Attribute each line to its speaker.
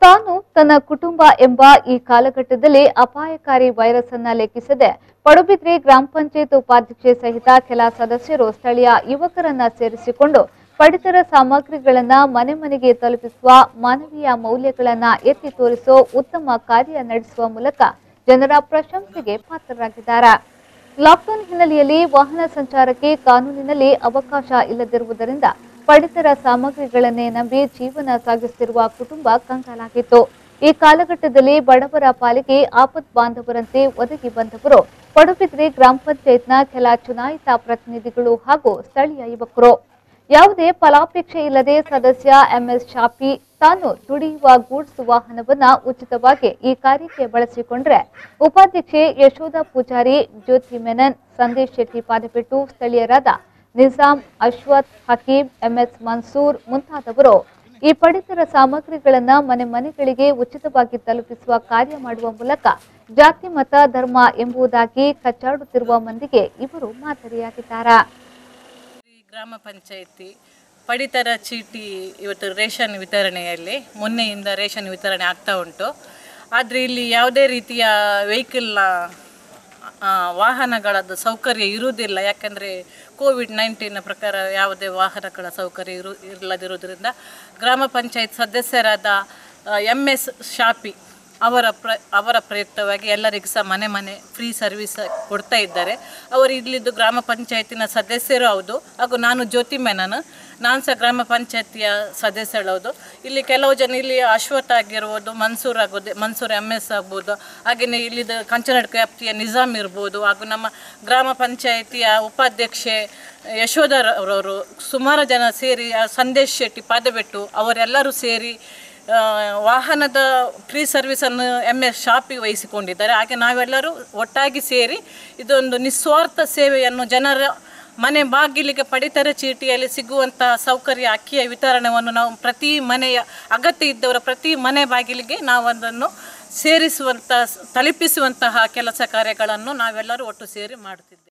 Speaker 1: ತಾನು ತನ್ನ ಕುಟುಂಬ ಎಂಬ ಈ ಕಾಲಘಟ್ಟದಲ್ಲಿ ಅಪಾಯಕಾರಿ ವೈರಸ್ ಅನ್ನ ಲೆಕ್ಕಿಸದೆ ಪಡುಬಿದ್ರಿ ಗ್ರಾಮ ಪಂಚಾಯತ್ ಉಪಾಧ್ಯಕ್ಷೆ ಸಹಿತ ಕೆಲ ಸದಸ್ಯರು ಸ್ಥಳೀಯ ಯುವಕರನ್ನ ಸೇರಿಸಿಕೊಂಡು ಪಡಿತರ ಸಾಮಗ್ರಿಗಳನ್ನ ಮನೆ ಮನೆಗೆ ತಲುಪಿಸುವ ಮಾನವೀಯ ಮೌಲ್ಯಗಳನ್ನ ಎತ್ತಿ ತೋರಿಸೋ ಉತ್ತಮ ಕಾರ್ಯ ನಡೆಸುವ ಮೂಲಕ ಜನರ ಪ್ರಶಂಸೆಗೆ ಪಾತ್ರರಾಗಿದ್ದಾರೆ ಲಾಕ್ಡೌನ್ ಹಿನ್ನೆಲೆಯಲ್ಲಿ ವಾಹನ ಸಂಚಾರಕ್ಕೆ ಕಾನೂನಿನಲ್ಲಿ ಅವಕಾಶ ಇಲ್ಲದಿರುವುದರಿಂದ ಪಡಿತರ ಸಾಮಗ್ರಿಗಳನ್ನೇ ನಂಬಿ ಜೀವನ ಸಾಗಿಸುತ್ತಿರುವ ಕುಟುಂಬ ಕಂಗಾಲಾಗಿತ್ತು ಈ ಕಾಲಘಟ್ಟದಲ್ಲಿ ಬಡವರ ಪಾಲಿಗೆ ಆಪತ್ ಬಾಂಧವರಂತೆ ಒದಗಿ ಬಂದವರು ಪಡುಬಿದ್ರಿ ಗ್ರಾಮ ಪಂಚಾಯತ್ನ ಕೆಲ ಚುನಾಯಿತ ಪ್ರತಿನಿಧಿಗಳು ಹಾಗೂ ಸ್ಥಳೀಯ ಯುವಕರು ಯಾವುದೇ ಫಲಾಪೇಕ್ಷೆ ಇಲ್ಲದೆ ಸದಸ್ಯ ಎಂಎಸ್ ಶಾಪಿ ತಾನು ದುಡಿಯುವ ಗೂಡ್ಸ್ ವಾಹನವನ್ನ ಉಚಿತವಾಗಿ ಈ ಕಾರ್ಯಕ್ಕೆ ಬಳಸಿಕೊಂಡ್ರೆ ಉಪಾಧ್ಯಕ್ಷೆ ಯಶೋಧ ಪೂಜಾರಿ ಜ್ಯೋತಿ ಮೆನನ್ ಸಂದೇಶ್ ಶೆಟ್ಟಿ ಪಾದಪೆಟ್ಟು ಸ್ಥಳೀಯರಾದ ನಿಜಾಂ ಅಶ್ವಥ್ ಹಕೀಂ ಎಂಎಸ್ ಮನ್ಸೂರ್ ಮುಂತಾದವರು ಈ ಪಡಿತರ ಸಾಮಗ್ರಿಗಳನ್ನ ಮನೆ ಮನೆಗಳಿಗೆ ಉಚಿತವಾಗಿ ತಲುಪಿಸುವ ಕಾರ್ಯ ಮಾಡುವ ಮೂಲಕ ಜಾತಿ ಮತ ಧರ್ಮ ಎಂಬುದಾಗಿ ಕಚ್ಚಾಡುತ್ತಿರುವ ಮಂದಿಗೆ ಇವರು ಮಾದರಿಯಾಗಿದ್ದಾರೆ
Speaker 2: ಈ ಗ್ರಾಮ ಪಂಚಾಯಿತಿ ಪಡಿತರ ಚೀಟಿ ಇವತ್ತು ರೇಷನ್ ವಿತರಣೆಯಲ್ಲಿ ಮೊನ್ನೆಯಿಂದ ರೇಷನ್ ವಿತರಣೆ ಆಗ್ತಾ ಉಂಟು ಆದರೆ ಇಲ್ಲಿ ಯಾವುದೇ ರೀತಿಯ ವೆಹಿಕಲ್ನ ವಾಹನಗಳದ್ದು ಸೌಕರ್ಯ ಇರುವುದಿಲ್ಲ ಯಾಕಂದರೆ ಕೋವಿಡ್ ನೈನ್ಟೀನ್ ಪ್ರಕಾರ ಯಾವುದೇ ವಾಹನಗಳ ಸೌಕರ್ಯ ಇರು ಇಲ್ಲದಿರುವುದರಿಂದ ಗ್ರಾಮ ಪಂಚಾಯತ್ ಸದಸ್ಯರಾದ ಎಮ್ ಎಸ್ ಶಾಪಿ ಅವರ ಪ್ರ ಅವರ ಪ್ರಯುಕ್ತವಾಗಿ ಎಲ್ಲರಿಗೂ ಸಹ ಮನೆ ಮನೆ ಫ್ರೀ ಸರ್ವಿಸ್ ಕೊಡ್ತಾ ಇದ್ದಾರೆ ಅವರು ಇಲ್ಲಿದ್ದು ಗ್ರಾಮ ಪಂಚಾಯತಿನ ಸದಸ್ಯರು ಹೌದು ಹಾಗೂ ನಾನು ಜ್ಯೋತಿ ಮೆನನ್ ನಾನು ಸಹ ಗ್ರಾಮ ಪಂಚಾಯತಿಯ ಸದಸ್ಯಳು ಹೌದು ಇಲ್ಲಿ ಕೆಲವು ಜನ ಇಲ್ಲಿ ಅಶ್ವಥ್ ಆಗಿರ್ಬೋದು ಮನ್ಸೂರ್ ಆಗೋದು ಮನ್ಸೂರ್ ಎಮ್ ಎಸ್ ಆಗ್ಬೋದು ಹಾಗೆಯೇ ಇಲ್ಲಿದ್ದು ಕಂಚನಾಡ್ ವ್ಯಾಪ್ತಿಯ ನಿಜಾಮ್ ಇರ್ಬೋದು ಹಾಗೂ ನಮ್ಮ ಗ್ರಾಮ ಪಂಚಾಯತಿಯ ಉಪಾಧ್ಯಕ್ಷೆ ಯಶೋಧರವರು ಸುಮಾರು ಜನ ಸೇರಿ ಆ ಸಂದೇಶ್ ಶೆಟ್ಟಿ ಪಾದಬೆಟ್ಟು ಅವರೆಲ್ಲರೂ ಸೇರಿ ಆ, ವಾಹನದ ಫ್ರೀ ಸರ್ವಿಸನ್ನು ಎಮ್ ಎಸ್ ಶಾಪಿಗೆ ವಹಿಸಿಕೊಂಡಿದ್ದಾರೆ ಹಾಗೆ ನಾವೆಲ್ಲರೂ ಒಟ್ಟಾಗಿ ಸೇರಿ ಇದೊಂದು ನಿಸ್ವಾರ್ಥ ಸೇವೆಯನ್ನು ಜನರ ಮನೆ ಬಾಗಿಲಿಗೆ ಪಡಿತರ ಚೀಟಿಯಲ್ಲಿ ಸಿಗುವಂತಹ ಸೌಕರ್ಯ ಅಕ್ಕಿಯ ವಿತರಣೆಯನ್ನು ನಾವು ಪ್ರತಿ ಮನೆಯ ಅಗತ್ಯ ಇದ್ದವರ ಪ್ರತಿ ಮನೆ ಬಾಗಿಲಿಗೆ ನಾವು ಅದನ್ನು ಸೇರಿಸುವಂಥ ತಲುಪಿಸುವಂತಹ ಕೆಲಸ ಕಾರ್ಯಗಳನ್ನು ನಾವೆಲ್ಲರೂ ಒಟ್ಟು ಸೇರಿ ಮಾಡುತ್ತಿದ್ದೇವೆ